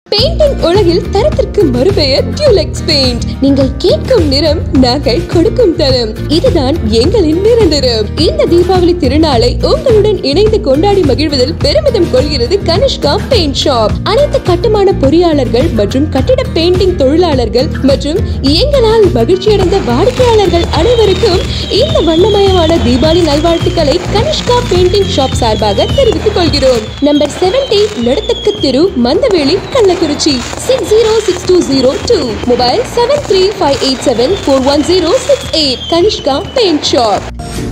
painting உலகில் தரத்திற்கு மறுபெயர் டியூலெக்ஸ் பெயிண்ட் நீங்கள் கேட்கும் நிறம் நாங்கள் கொடுக்கும் தரம் இதுதான் எங்களின் நிரந்தரம் இந்த தீபாவளி திருநாளை உங்களுடன் இணைந்து கொண்டாடி மகிழ்வதில் பெருமிதம் கொள்கிறது கனிஷ்கா பெயிண்ட் ஷாப் அனைத்து கட்டுமான பொறியாளர்கள் மற்றும் கட்டிட பெயிண்டிங் தொழிலாளர்கள் மற்றும் எங்களால் மகிழ்ச்சியடைந்த வாடிக்கையாளர்கள் அனைவருக்கும் இந்த வண்ணமயமான தீபாவளி நல்வாழ்த்துக்களை கனிஷ்கா பெயிண்டிங் ஷாப் சார்பாக தெரிவித்துக் கொள்கிறோம் நம்பர் செவன்டி நடுத்தக்கு தெரு Mandaveli Kallakurichi six zero six two zero two mobile seven three five eight seven four one zero six eight Kanishka paint shop